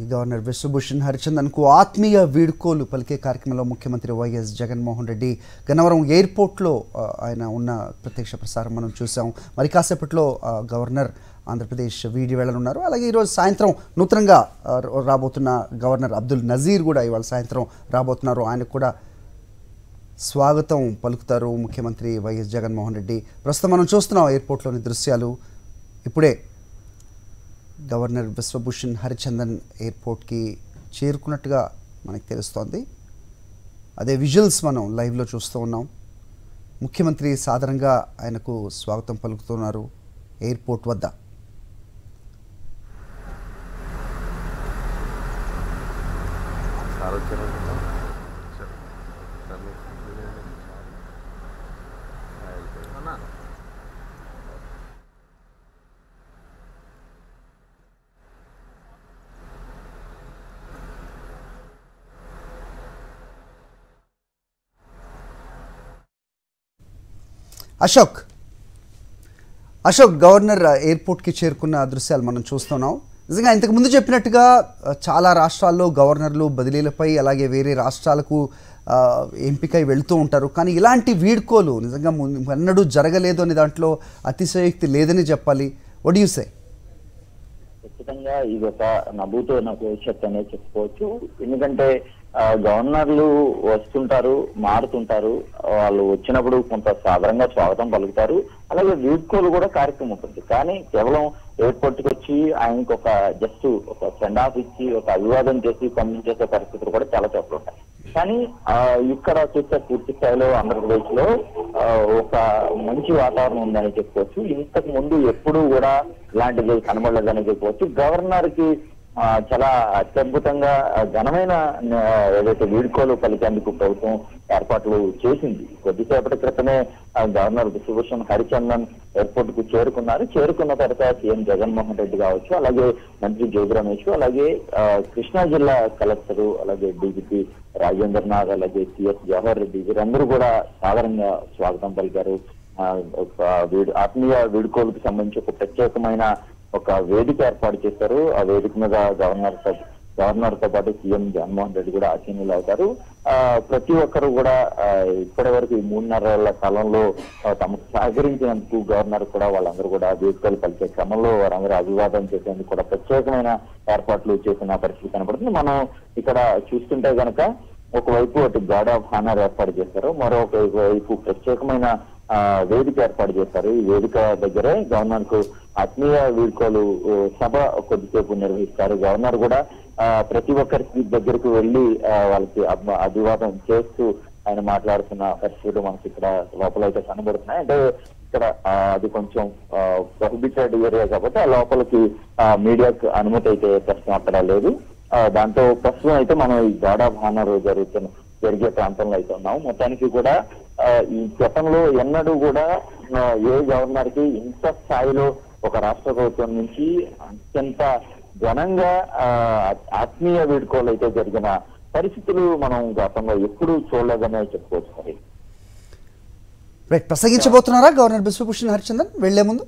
governor Vishwabhushan హరిచందన్కు ఆత్మీయ వీడ్కోలు పలికే కార్యక్రమంలో ముఖ్యమంత్రి వైఎస్ జగన్మోహన్ రెడ్డి గన్నవరం ఎయిర్పోర్ట్లో ఆ, ఆయన ఉన్న ప్రత్యక్ష ప్రసారం మనం చూసాం మరి కాసేపట్లో ఆ, గవర్నర్ ఆంధ్రప్రదేశ్ వీడి వెళ్ళనున్నారు అలాగే ఈరోజు సాయంత్రం నూతనంగా ఆ, రాబోతున్న గవర్నర్ అబ్దుల్ నజీర్ కూడా ఇవాళ సాయంత్రం రాబోతున్నారు ఆయనకు కూడా స్వాగతం పలుకుతారు ముఖ్యమంత్రి వైఎస్ జగన్మోహన్ రెడ్డి ప్రస్తుతం మనం చూస్తున్నాం ఎయిర్పోర్ట్లోని దృశ్యాలు ఇప్పుడే గవర్నర్ విశ్వభూషణ్ హరిచందన్ ఎయిర్పోర్ట్కి చేరుకున్నట్టుగా మనకు తెలుస్తోంది అదే విజువల్స్ మనం లైవ్లో చూస్తూ ఉన్నాం ముఖ్యమంత్రి సాధారణంగా ఆయనకు స్వాగతం పలుకుతున్నారు ఎయిర్పోర్ట్ వద్ద సార్ వచ్చారు అశోక్ అశోక్ గవర్నర్ ఎయిర్పోర్ట్కి చేరుకున్న దృశ్యాలు మనం చూస్తున్నాం నిజంగా ఇంతకు ముందు చెప్పినట్టుగా ఆ, చాలా రాష్ట్రాల్లో గవర్నర్లు బదిలీలపై అలాగే వేరే రాష్ట్రాలకు ఆ, ఎంపికై వెళ్తూ ఉంటారు కానీ ఇలాంటి వీడ్కోలు నిజంగా ముందు ఎన్నడూ జరగలేదు అనే దాంట్లో అతిశయోక్తి లేదని చెప్పాలి ఒడియూసే ఖచ్చితంగా ఇది ఒక నవ్వుతో నా భవిష్యత్ అనేది చెప్పుకోవచ్చు ఎందుకంటే ఆ, గవర్నర్లు వస్తుంటారు మారుతుంటారు వాళ్ళు వచ్చినప్పుడు కొంత సాధారణంగా స్వాగతం పలుకుతారు అలాగే వీడ్కోలు కూడా కార్యక్రమం ఉంటుంది కానీ కేవలం ఎయిర్పోర్ట్ కి వచ్చి ఆయనకి ఒక జస్ట్ ఒక సెండ్ ఆఫ్ ఇచ్చి ఒక అభివాదం చేసి పంపించేసే పరిస్థితులు కూడా చాలా చోట్ల ఉంటాయి కానీ ఆ, ఇక్కడ చూస్తే పూర్తి స్థాయిలో ఆంధ్రప్రదేశ్ లో ఆ, ఒక మంచి వాతావరణం ఉందని చెప్పుకోవచ్చు ఇంతకు ముందు ఎప్పుడూ కూడా ఇలాంటిది కనబడలేదని చెప్పుకోవచ్చు గవర్నర్ కి ఆ, చాలా అత్యద్భుతంగా ఆ, ఘనమైన ఆ, ఏదైతే వీడ్కోలు పలికేందుకు ప్రభుత్వం ఏర్పాట్లు చేసింది కొద్దిసేపటి క్రితమే ఆ, గవర్నర్ విశ్వభూషణ్ హరిచందన్ ఎయిర్పోర్ట్ కు చేరుకున్నారు చేరుకున్న తర్వాత సీఎం జగన్మోహన్ రెడ్డి కావచ్చు అలాగే మంత్రి జోగి రమేష్ అలాగే ఆ, కృష్ణా జిల్లా కలెక్టర్ అలాగే డీజీపీ రాజేంద్ర నాథ్ అలాగే సిఎస్ జవహర్ రెడ్డి వీరందరూ కూడా సాధారణంగా స్వాగతం పలికారు ఆ, ఒక వీడ్ ఆత్మీయ వీడ్కోలుకు సంబంధించి ఒక ప్రత్యేకమైన ఒక వేదిక ఏర్పాటు చేశారు ఆ వేదిక మీద గవర్నర్ తో గవర్నర్ తో పాటు సీఎం జగన్మోహన్ రెడ్డి కూడా అసీనులు అవుతారు ఆ, ప్రతి ఒక్కరు కూడా ఆ, ఇప్పటి వరకు ఈ మూడున్నర కాలంలో ఆ, తమకు సహకరించినందుకు గవర్నర్ కూడా వాళ్ళందరూ కూడా వేదికలు పలికే క్రమంలో వారందరూ అభివాదం చేసేందుకు కూడా ప్రత్యేకమైన ఏర్పాట్లు చేసిన పరిస్థితి కనపడుతుంది మనం ఇక్కడ చూస్తుంటే గనక ఒకవైపు అటు గార్డ్ ఆఫ్ హానర్ ఏర్పాటు చేశారు మరొక వైపు ప్రత్యేకమైన ఆ, వేదిక ఏర్పాటు చేశారు ఈ వేదిక దగ్గరే గవర్నర్ కు ఆత్మీయ వీడ్కోలు ఓ, సభ కొద్దిసేపు నిర్వహిస్తారు గవర్నర్ కూడా ఆ, ప్రతి ఒక్కరికి దగ్గరకు వెళ్ళి ఆ, వాళ్ళకి అభి- అభివాదం చేస్తూ ఆయన మాట్లాడుతున్న పరిస్థితులు మనకి ఇక్కడ లోపల అయితే కనబడుతున్నాయి అంటే ఇక్కడ ఆ, అది కొంచెం ప్రొహిబిటెడ్ ఏరియా కాబట్టి ఆ లోపలికి మీడియాకు అనుమతి అయితే ప్రస్తుతం అక్కడ లేదు ఆ, దాంతో ప్రస్తుతం అయితే మనం ఈ గాడ్ ఆఫ్ హానర్ జరుగుతున్న జరిగే ప్రాంతంలో అయితే ఉన్నాం మొత్తానికి కూడా ఆ, ఈ గతంలో ఎన్నడూ కూడా ఆ, ఏ గవర్నర్ కి ఇంత స్థాయిలో ఒక రాష్ట్ర ప్రభుత్వం నుంచి అత్యంత ఘనంగా ఆ, ఆత్మీయ వీడ్కోలు అయితే జరిగిన పరిస్థితులు మనం గతంలో ఎప్పుడూ చూడలేదనే చెప్పుకోవచ్చు మరి రైట్ ప్రసంగించబోతున్నారా గవర్నర్ బిశ్వభూషణ్ హరిచందన్ వెళ్లే ముందు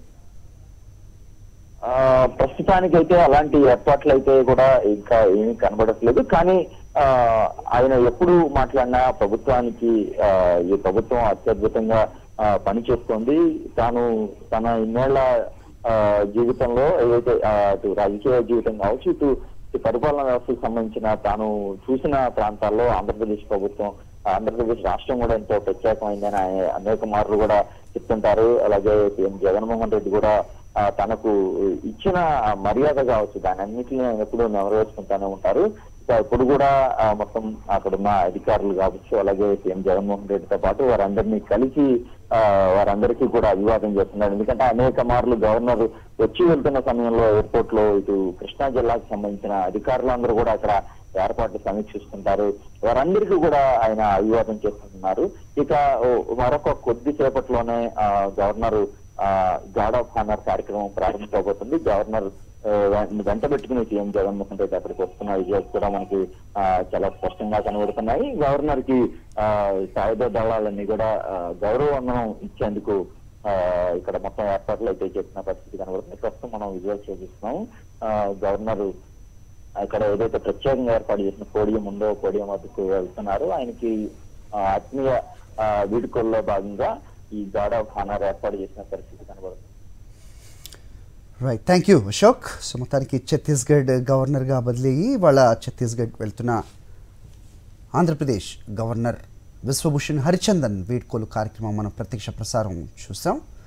ఆ ప్రస్తుతానికైతే అలాంటి ఏర్పాట్లు అయితే కూడా ఇంకా ఏమీ కనబడట్లేదు కానీ ఆ ఆయన ఎప్పుడు మాట్లాడినా ప్రభుత్వానికి ఆ ఈ ప్రభుత్వం అత్యద్భుతంగా ఆ, పనిచేస్తోంది తాను తన ఇన్నేళ్ల ఆ, జీవితంలో ఏదైతే ఆ, అటు రాజకీయ జీవితం కావచ్చు ఇటు ఇటు పరిపాలన వ్యవస్థకు సంబంధించిన తాను చూసిన ప్రాంతాల్లో ఆంధ్రప్రదేశ్ ప్రభుత్వం ఆంధ్రప్రదేశ్ రాష్ట్రం కూడా ఎంతో ప్రత్యేకమైందని ఆయన అనేక మార్లు కూడా చెప్తుంటారు అలాగే సీఎం జగన్మోహన్ రెడ్డి కూడా ఆ, తనకు ఇచ్చిన ఆ మర్యాద కావచ్చు దాని అన్నింటినీ ఆయన ఎప్పుడూ నెరవేర్చుకుంటానే ఉంటారు సో ఇప్పుడు కూడా ఆ, మొత్తం అక్కడున్న అధికారులు కావచ్చు అలాగే సీఎం జగన్మోహన్ రెడ్డితో పాటు వారందరినీ కలిసి ఆ, వారందరికీ కూడా అభివాదం చేస్తున్నారు ఎందుకంటే అనేక మార్లు గవర్నర్ వచ్చి వెళ్తున్న సమయంలో ఎయిర్పోర్ట్ లో ఇటు కృష్ణా జిల్లాకు సంబంధించిన అధికారులందరూ కూడా అక్కడ ఏర్పాట్లు సమీక్షిస్తుంటారు వారందరికీ కూడా ఆయన అభివాదం చేస్తున్నారు ఇక ఓ, మరొక కొద్ది సేపట్లోనే ఆ, గవర్నర్ గార్డ్ ఆఫ్ హానర్ కార్యక్రమం ప్రారంభించబోతుంది గవర్నర్ ఆ, వెం- వెంట పెట్టుకుని సీఎం జగన్మోహన్ రెడ్డి అక్కడికి వస్తున్న విజయాలు కూడా మనకి ఆ, చాలా స్పష్టంగా కనబడుతున్నాయి గవర్నర్ కి ఆ, సాయుధ దళాలన్నీ కూడా ఆ, గౌరవ వందనం ఇచ్చేందుకు ఆ, ఇక్కడ మొత్తం ఏర్పాట్లు అయితే చేసిన పరిస్థితి కనబడుతుంది ప్రస్తుతం మనం విజువల్స్ చూపిస్తున్నాం ఆ, గవర్నర్ అక్కడ ఏదైతే ప్రత్యేకంగా ఏర్పాటు చేసిన పోడియం ఉందో పోడియం వద్దకు వెళ్తున్నారు ఆయనకి ఆ, ఆత్మీయ ఆ, వీడుకోల్లో భాగంగా ఈ గార్డ్ ఆఫ్ హానర్ ఏర్పాటు చేసిన పరిస్థితి కనబడుతుంది right thank you Ashok so మొత్తానికి ఛత్తీస్గఢ్ గవర్నర్గా బదిలీ అయ్యి వాళ్ళ ఛత్తీస్గఢ్ వెళ్తున్న ఆంధ్రప్రదేశ్ గవర్నర్ విశ్వభూషణ్ హరిచందన్ వీడ్కోలు కార్యక్రమం మనం ప్రత్యక్ష ప్రసారం చూసాం